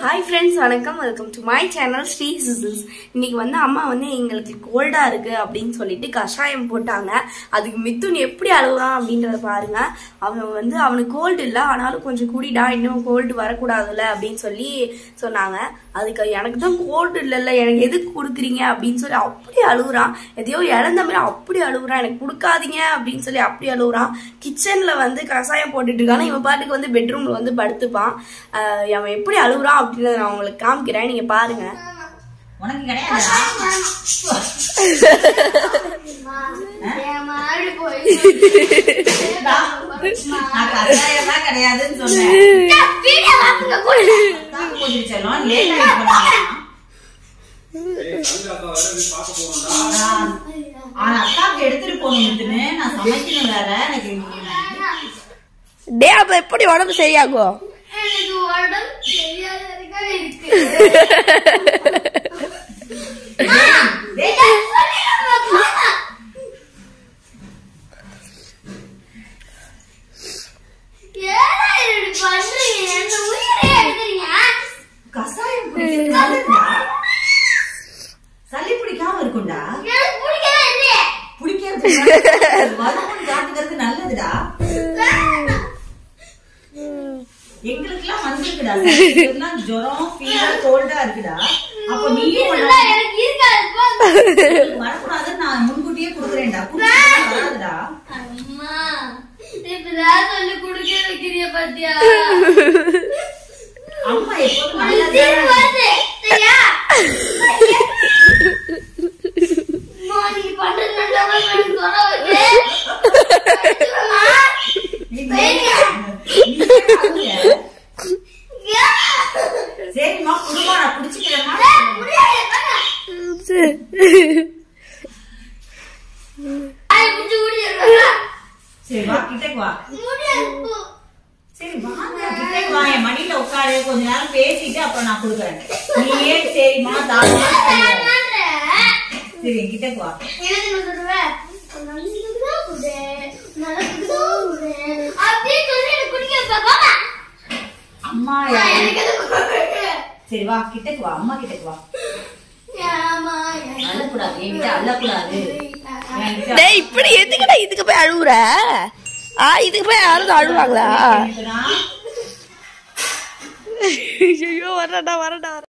Hi friends வணக்கம் welcome to my channel Sri சிசில்ஸ் இன்னைக்கு வந்து அம்மா வந்து எங்களுக்கு கோல்டா இருக்கு அப்படின்னு சொல்லிட்டு கஷாயம் போட்டாங்க அதுக்கு மித்துன் எப்படி அழுகுறான் அப்படின்றத பாருங்க அவன் வந்து அவனுக்கு கோல்டு இல்லை ஆனாலும் கொஞ்சம் குடிடா இன்னும் கோல்டு வரக்கூடாதுல்ல அப்படின்னு சொல்லி சொன்னாங்க அதுக்கு எனக்கு தான் கோல்டு இல்லைல்ல எனக்கு எதுக்கு கொடுக்குறீங்க அப்படின்னு சொல்லி அப்படி அழுகுறான் எதையோ இழந்த மாதிரி அப்படி அழுகுறான் எனக்கு கொடுக்காதீங்க அப்படின்னு சொல்லி அப்படி அழுகுறான் கிச்சன்ல வந்து கஷாயம் போட்டுட்டு இருக்கானா இவன் பாட்டுக்கு வந்து பெட்ரூம்ல வந்து படுத்துப்பான் ஆஹ் அவன் எப்படி அழுகுறான் அப்படின்றத நான் உங்களுக்கு காமிக்கிறேன் நீங்க பாருங்க உனக்கு கிடையாதா நான் கட்டாயமா கிடையாதுன்னு சொன்னேன் தான் போட்டுட்டு செல்லம் லேட் ஆகி ஆனா அக்காவுக்கு எடுத்துட்டு போகணும்னு நான் சமைக்கணும் வேற எனக்கு டே அப்ப எப்படி உடம்பு சரியாகும் எனக்கு உடம்பு சரியாக இருக்கு ஏடா இப்படி பண்றீங்க என் உயிரை எடுக்கிறீங்க கசாயம் குடிக்கிறது நல்லதுடா. சளி பிடிக்காம இருக்கும்டா எனக்கு பிடிக்கவே இல்லையே பிடிக்கிறது நல்லது. வருமுன்னு காட்டுக்கிறது நல்லதுடா எங்களுக்கெல்லாம் வந்திருக்குடா எங்களுக்கெல்லாம் ஜுரம் ஃபீவர் கோல்டா இருக்குடா அப்ப நீயும் ஒண்ணு இதெல்லாம் எனக்கு இருக்காது போங்க. வரக்கூடாதுன்னு நான் முன்கூட்டியே குடுக்குறேன்டா குடிச்சா வராதுடா அம்மா இப்பதான் சொல்லி குடுக்க வைக்கிறிய பாத்தியா அம்மா எப்போதும் சீன் நல்லதா வருது சரியா அம்மா, நீ பண்றது நல்லதா எனக்கு சொல்ல வருது அடிச்சுடுமா? சரிம்மா குடுமா நான் குடிச்சுக்கிறேம்மா முடியாது வாங்க. அதை பிடிச்சு குடிச்சிடுறா. சரி வா கிட்டக்கு வா முடியாது போ. சரி வாங்க கிட்டக்கு வா என் மடியில உட்காரு கொஞ்ச நேரம் பேசிட்டு அப்புறம் நான் குடுக்குறேன் நீ ஏன் சரிம்மா தாமா வேணான்றேன். சரி என் கிட்டக்கு வா எனக்கு என்ன சொல்லுவ? நல்லதுதான் குடு, நல்லதுதான் குடு. அப்படின்னு சொல்லி எனக்கு குடிக்க வைப்ப. போங்க. அம்மா அம்மா, யா- எனக்கு எது குடு? சரி வா கிட்டக்கு வா அம்மா கிட்டக்கு வா ஏம்மா, எனக்கு அள்ளக்கூடாது என்கிட்ட அள்ளக்கூடாது என்கிட்ட டேய் இப்படி எதுக்குடா இதுக்கு போய் அழுகுற ஆ இதுக்கு போய் யாரும் அழுவாங்களா எனக்கு நான் ஐயோ வரடா வரடா